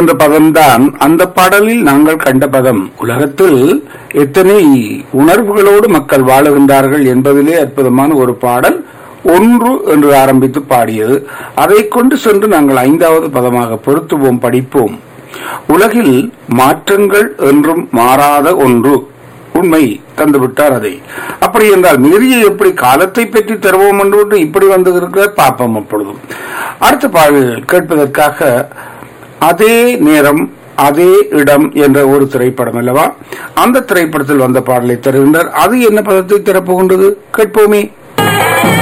என்ற பதம்தான் அந்த பாடலில் நாங்கள் கண்ட பதம் உலகத்தில் எத்தனை உணர்வுகளோடு மக்கள் வாழுகின்றார்கள் என்பதிலே அற்புதமான ஒரு பாடல் ஒன்று என்று ஆரம்பித்து பாடியது அதை கொண்டு சென்று நாங்கள் ஐந்தாவது பதமாக பொருத்துவோம் படிப்போம் உலகில் மாற்றங்கள் என்றும் மாறாத ஒன்று உண்மை தந்துவிட்டார் அதை அப்படி என்றால் மீறிய எப்படி காலத்தை பற்றி தருவோம் என்று இப்படி வந்து இருக்கிற பாப்பம் அப்பொழுதும் அடுத்த பாடல் கேட்பதற்காக அதே நேரம் அதே இடம் என்ற ஒரு திரைப்படம் அல்லவா அந்த திரைப்படத்தில் வந்த பாடலை தருகின்றார் அது என்ன பதத்தை திறப்புகின்றது கேட்போமே